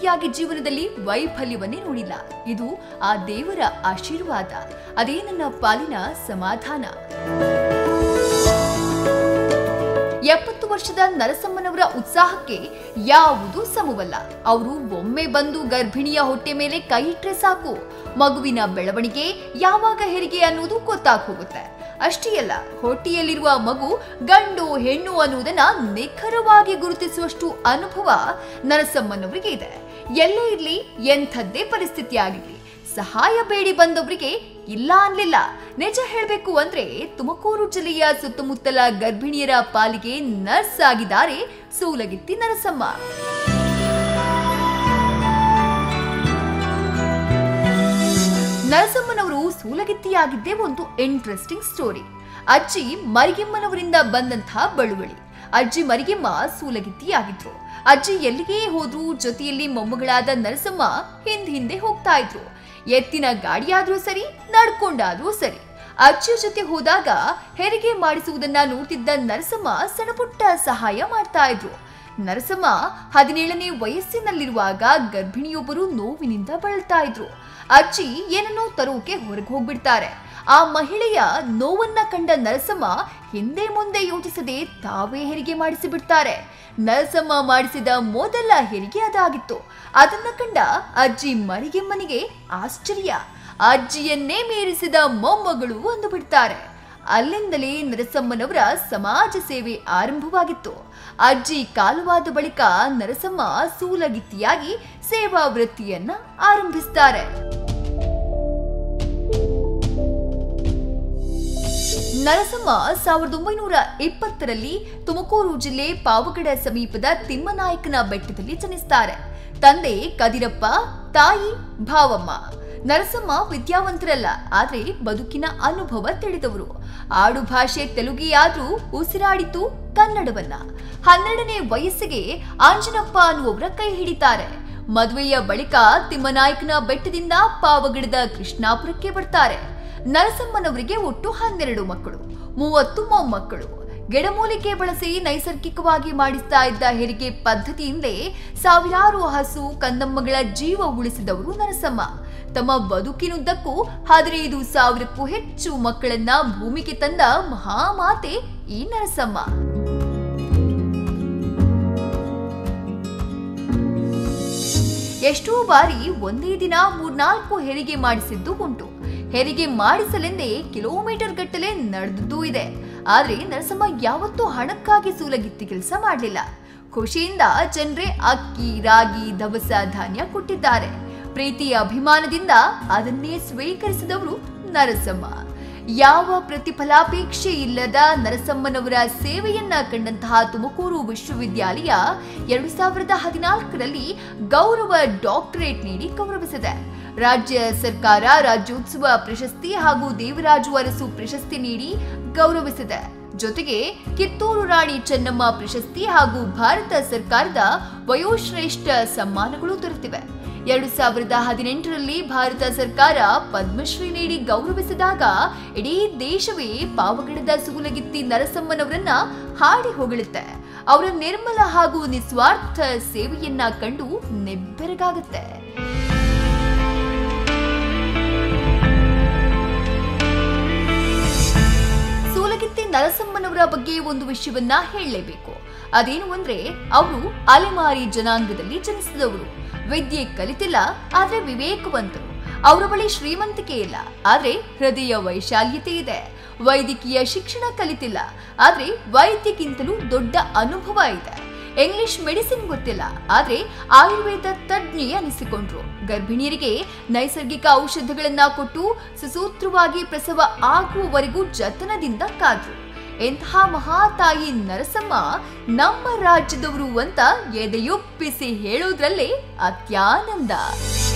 ಗರ್ಭವತಿಯಾಗಿ ಜೀವನದಲ್ಲಿ ವೈಫಲ್ಯವನ್ನೇ ನೋಡಿಲ್ಲ ಇದು ಆ ದೇವರ ಆಶೀರ್ವಾದ ಅದೇ ನನ್ನ ಪಾಲಿನ ಸಮಾಧಾನ ಎಪ್ಪತ್ತು ವರ್ಷದ ನರಸಮ್ಮನವರ ಉತ್ಸಾಹಕ್ಕೆ ಯಾವುದು ಸಮವಲ್ಲ ಅವರು ಒಮ್ಮೆ ಬಂದು ಗರ್ಭಿಣಿಯ ಹೊಟ್ಟೆ ಮೇಲೆ ಕೈ ಇಟ್ರೆ ಸಾಕು ಮಗುವಿನ ಬೆಳವಣಿಗೆ ಯಾವಾಗ ಹೆರಿಗೆ ಅನ್ನೋದು ಗೊತ್ತಾಗ್ ಹೋಗುತ್ತೆ ಅಷ್ಟೇ ಅಲ್ಲ ಹೊಟ್ಟೆಯಲ್ಲಿರುವ ಮಗು ಗಂಡು ಹೆಣ್ಣು ಅನ್ನುವುದನ್ನ ನಿಖರವಾಗಿ ಗುರುತಿಸುವಷ್ಟು ಅನುಭವ ನರಸಮ್ಮನವರಿಗೆ ಇದೆ ಎಲ್ಲೇ ಇರ್ಲಿ ಎಂಥದ್ದೇ ಪರಿಸ್ಥಿತಿ ಆಗಿರ್ಲಿ ಸಹಾಯ ಬೇಡಿ ಬಂದವರಿಗೆ ಇಲ್ಲ ಅನ್ಲಿಲ್ಲ ನಿಜ ಹೇಳಬೇಕು ಅಂದ್ರೆ ತುಮಕೂರು ಜಿಲ್ಲೆಯ ಸುತ್ತಮುತ್ತಲ ಗರ್ಭಿಣಿಯರ ಪಾಲಿಗೆ ನರ್ಸ್ ಆಗಿದ್ದಾರೆ ಸೂಲಗಿತ್ತಿ ನರಸಮ್ಮ ನರಸಮ್ಮನವರು ಸೂಲಗಿತ್ತಿಯಾಗಿದ್ದೇ ಒಂದು ಇಂಟ್ರೆಸ್ಟಿಂಗ್ ಸ್ಟೋರಿ ಅಜ್ಜಿ ಮರಿಗೆಮ್ಮನವರಿಂದ ಬಂದಂತಹ ಬಳುವಳಿ ಅಜ್ಜಿ ಮರಿಗೆಮ್ಮ ಸೂಲಗಿತ್ತಿಯಾಗಿದ್ರು ಅಜ್ಜಿ ಎಲ್ಲಿಗೇ ಹೋದ್ರೂ ಜೊತೆಯಲ್ಲಿ ಮೊಮ್ಮಗಳಾದ ನರಸಮ್ಮ ಹಿಂದ್ ಹಿಂದೆ ಹೋಗ್ತಾ ಇದ್ರು ಎತ್ತಿನ ಗಾಡಿಯಾದ್ರೂ ಸರಿ ನಡ್ಕೊಂಡಾದ್ರೂ ಸರಿ ಅಜ್ಜಿಯ ಜೊತೆ ಹೋದಾಗ ಹೆರಿಗೆ ಮಾಡಿಸುವುದನ್ನ ನೋಡ್ತಿದ್ದ ನರಸಮ್ಮ ಸಣ್ಣಪುಟ್ಟ ಸಹಾಯ ಮಾಡ್ತಾ ಇದ್ರು ನರಸಮ್ಮ ಹದಿನೇಳನೇ ವಯಸ್ಸಿನಲ್ಲಿರುವಾಗ ಗರ್ಭಿಣಿಯೊಬ್ಬರು ನೋವಿನಿಂದ ಬಳಲ್ತಾ ಇದ್ರು ಅಜ್ಜಿ ಏನನ್ನೋ ತರೋಕೆ ಹೊರಗೆ ಹೋಗ್ಬಿಡ್ತಾರೆ ಆ ಮಹಿಳೆಯ ನೋವನ್ನ ಕಂಡ ನರಸಮ್ಮ ಹಿಂದೆ ಮುಂದೆ ಯೋಚಿಸದೆ ತಾವೇ ಹೆರಿಗೆ ಮಾಡಿಸಿ ಬಿಡ್ತಾರೆ ನರಸಮ್ಮ ಮಾಡಿಸಿದ ಮೊದಲ ಹೆರಿಗೆ ಅದಾಗಿತ್ತು ಅದನ್ನ ಕಂಡ ಅಜ್ಜಿ ಮರಿಗೆಮ್ಮನಿಗೆ ಆಶ್ಚರ್ಯ ಅಜ್ಜಿಯನ್ನೇ ಮೀರಿಸಿದ ಮೊಮ್ಮಗಳು ಅಂದು ಬಿಡ್ತಾರೆ ಅಲ್ಲಿಂದಲೇ ನರಸಮ್ಮನವರ ಸಮಾಜ ಸೇವೆ ಆರಂಭವಾಗಿತ್ತು ಅಜ್ಜಿ ಕಾಲವಾದ ಬಳಿಕ ನರಸಮ್ಮ ಸೂಲಗಿತ್ತಿಯಾಗಿ ಸೇವಾ ವೃತ್ತಿಯನ್ನ ಆರಂಭಿಸ್ತಾರೆ ನರಸಮ್ಮ ಸಾವಿರದ ಒಂಬೈನೂರ ಇಪ್ಪತ್ತರಲ್ಲಿ ತುಮಕೂರು ಜಿಲ್ಲೆ ಪಾವಗಡ ಸಮೀಪದ ತಿಮ್ಮನಾಯಕನ ಬೆಟ್ಟದಲ್ಲಿ ಜನಿಸ್ತಾರೆ ತಂದೆ ಕದಿರಪ್ಪ ತಾಯಿ ಭಾವಮ್ಮ ನರಸಮ್ಮ ವಿದ್ಯಾವಂತರಲ್ಲ ಆದ್ರೆ ಬದುಕಿನ ಅನುಭವ ತಿಳಿದವರು ಆಡು ಭಾಷೆ ತೆಲುಗಿಯಾದ್ರೂ ಉಸಿರಾಡಿತು ಕನ್ನಡವನ್ನ ಹನ್ನೆರಡನೇ ವಯಸ್ಸಿಗೆ ಆಂಜನಪ್ಪ ಅನ್ನುವವರ ಕೈ ಹಿಡಿತಾರೆ ಮದುವೆಯ ಬಳಿಕ ತಿಮ್ಮನಾಯಕನ ಬೆಟ್ಟದಿಂದ ಪಾವಗಡದ ಕೃಷ್ಣಾಪುರಕ್ಕೆ ಬರ್ತಾರೆ ನರಸಮ್ಮನವರಿಗೆ ಒಟ್ಟು ಹನ್ನೆರಡು ಮಕ್ಕಳು ಮೂವತ್ತು ಮೊಮ್ಮಕ್ಕಳು ಗಿಡಮೂಲಿಕೆ ಬಳಸಿ ನೈಸರ್ಗಿಕವಾಗಿ ಮಾಡಿಸ್ತಾ ಇದ್ದ ಹೆರಿಗೆ ಪದ್ಧತಿಯಿಂದಲೇ ಸಾವಿರಾರು ಹಸು ಕಂದಮ್ಮಗಳ ಜೀವ ಉಳಿಸಿದವರು ನರಸಮ್ಮ ತಮ್ಮ ಬದುಕಿನುದ್ದಕ್ಕೂ ಹದಿನೈದು ಸಾವಿರಕ್ಕೂ ಹೆಚ್ಚು ಮಕ್ಕಳನ್ನ ಭೂಮಿಗೆ ತಂದ ಮಹಾಮಾತೆ ಈ ನರಸಮ್ಮ ಎಷ್ಟೋ ಬಾರಿ ಒಂದೇ ದಿನ ಮೂರ್ನಾಲ್ಕು ಹೆರಿಗೆ ಮಾಡಿಸಿದ್ದು ಉಂಟು ಹೆರಿಗೆ ಮಾಡಿಸಲೆಂದೇ ಕಿಲೋಮೀಟರ್ ಗಟ್ಟಲೆ ನಡೆದದ್ದೂ ಇದೆ ಆದ್ರೆ ನರಸಮ್ಮ ಯಾವತ್ತೂ ಹಣಕ್ಕಾಗಿ ಸೂಲಗಿತ್ತಿ ಕೆಲಸ ಮಾಡಲಿಲ್ಲ ಖುಷಿಯಿಂದ ಜನರೇ ಅಕ್ಕಿ ರಾಗಿ ದವಸ ಧಾನ್ಯ ಕೊಟ್ಟಿದ್ದಾರೆ ಪ್ರೀತಿ ಅಭಿಮಾನದಿಂದ ಅದನ್ನೇ ಸ್ವೀಕರಿಸಿದವರು ನರಸಮ್ಮ ಯಾವ ಪ್ರತಿಫಲಾಪೇಕ್ಷೆ ಇಲ್ಲದ ನರಸಮ್ಮನವರ ಸೇವೆಯನ್ನ ಕಂಡಂತಹ ತುಮಕೂರು ವಿಶ್ವವಿದ್ಯಾಲಯ ಎರಡು ಸಾವಿರದ ಹದಿನಾಲ್ಕರಲ್ಲಿ ಗೌರವ ಡಾಕ್ಟರೇಟ್ ನೀಡಿ ಗೌರವಿಸಿದೆ ರಾಜ್ಯ ಸರ್ಕಾರ ರಾಜ್ಯೋತ್ಸವ ಪ್ರಶಸ್ತಿ ಹಾಗೂ ದೇವರಾಜು ಅರಸು ಪ್ರಶಸ್ತಿ ನೀಡಿ ಗೌರವಿಸಿದೆ ಜೊತೆಗೆ ಕಿತ್ತೂರು ರಾಣಿ ಚೆನ್ನಮ್ಮ ಪ್ರಶಸ್ತಿ ಹಾಗೂ ಭಾರತ ಸರ್ಕಾರದ ವಯೋಶ್ರೇಷ್ಠ ಸಮ್ಮಾನಗಳು ದೊರೆತಿವೆ ಎರಡು ಸಾವಿರದ ಹದಿನೆಂಟರಲ್ಲಿ ಭಾರತ ಸರ್ಕಾರ ಪದ್ಮಶ್ರೀ ನೀಡಿ ಗೌರವಿಸಿದಾಗ ಇಡೀ ದೇಶವೇ ಪಾವಗಡದ ಸೂಲಗಿತ್ತಿ ನರಸಮ್ಮನವರನ್ನ ಹಾಡಿ ಹೊಗಳುತ್ತೆ ಅವರ ನಿರ್ಮಲ ಹಾಗೂ ನಿಸ್ವಾರ್ಥ ಸೇವೆಯನ್ನ ಕಂಡು ನೆಬ್ಬೆರಗಾಗುತ್ತೆ ಸೂಲಗಿತ್ತಿ ನರಸಮ್ಮನವರ ಬಗ್ಗೆ ಒಂದು ವಿಷಯವನ್ನ ಹೇಳಲೇಬೇಕು ಅದೇನು ಅಂದ್ರೆ ಅವರು ಅಲೆಮಾರಿ ಜನಾಂಗದಲ್ಲಿ ಜನಿಸಿದವರು ವಿದ್ಯೆ ಕಲಿತಿಲ್ಲ ಆದ್ರೆ ವಿವೇಕವಂತರು ಅವರ ಬಳಿ ಶ್ರೀಮಂತಿಕೆ ಇಲ್ಲ ಆದ್ರೆ ಹೃದಯ ವೈಶಾಲ್ಯತೆ ಇದೆ ವೈದ್ಯಕೀಯ ಶಿಕ್ಷಣ ಕಲಿತಿಲ್ಲ ಆದ್ರೆ ವೈದ್ಯಕ್ಕಿಂತಲೂ ದೊಡ್ಡ ಅನುಭವ ಇದೆ ಇಂಗ್ಲಿಷ್ ಮೆಡಿಸಿನ್ ಗೊತ್ತಿಲ್ಲ ಆದ್ರೆ ಆಯುರ್ವೇದ ತಜ್ಞೆ ಅನಿಸಿಕೊಂಡ್ರು ಗರ್ಭಿಣಿಯರಿಗೆ ನೈಸರ್ಗಿಕ ಔಷಧಗಳನ್ನ ಕೊಟ್ಟು ಸುಸೂತ್ರವಾಗಿ ಪ್ರಸವ ಆಗುವವರೆಗೂ ಜತನದಿಂದ ಕಾದ್ರು ಎಂತಹ ಮಹಾತಾಯಿ ನರಸಮ್ಮ ನಮ್ಮ ರಾಜ್ಯದವರು ಅಂತ ಎದೆಯೊಪ್ಪಿಸಿ ಹೇಳೋದ್ರಲ್ಲೇ ಅತ್ಯಾನಂದ